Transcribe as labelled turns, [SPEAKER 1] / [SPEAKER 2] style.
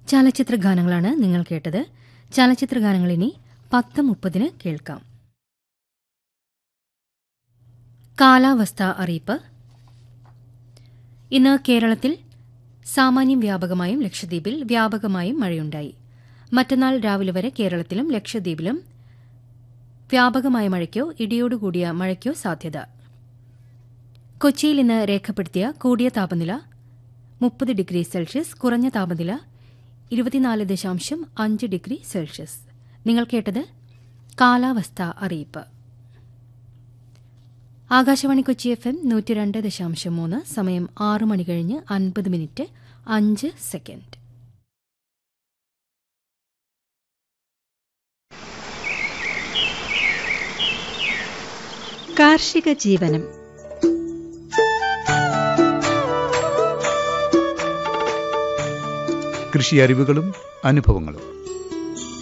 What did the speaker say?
[SPEAKER 1] ചലച്ചിത്ര ഗാനങ്ങളാണ് നിങ്ങൾ കേട്ടത് ചലച്ചിത്ര ഗാനങ്ങൾ ഇനി പത്ത് മുപ്പതിന് കേൾക്കാം കാലാവസ്ഥ അറിയിപ്പ് ഇന്ന് കേരളത്തിൽ സാമാന്യം വ്യാപകമായും ലക്ഷദ്വീപിൽ വ്യാപകമായും മഴയുണ്ടായി മറ്റന്നാൾ രാവിലെ വരെ കേരളത്തിലും ലക്ഷദ്വീപിലും വ്യാപകമായ മഴയ്ക്കോ ഇടിയോടുകൂടിയ മഴയ്ക്കോ സാധ്യത കൊച്ചിയിൽ ഇന്ന് രേഖപ്പെടുത്തിയ കൂടിയ താപനില മുപ്പത് ഡിഗ്രി സെൽഷ്യസ് കുറഞ്ഞ താപനില ഇരുപത്തിനാല് ദശാംശം അഞ്ച് ഡിഗ്രി സെൽഷ്യസ് നിങ്ങൾ കേട്ടത് കാലാവസ്ഥ അറിയിപ്പ് ആകാശവാണി കൊച്ചി എഫ് എം നൂറ്റി രണ്ട് ദശാംശം മൂന്ന് സമയം ആറ് മണി കഴിഞ്ഞ് അൻപത് മിനിറ്റ് അഞ്ച് സെക്കൻഡ്
[SPEAKER 2] കാർഷിക ജീവനം
[SPEAKER 3] കൃഷി അറിവുകളും അനുഭവങ്ങളും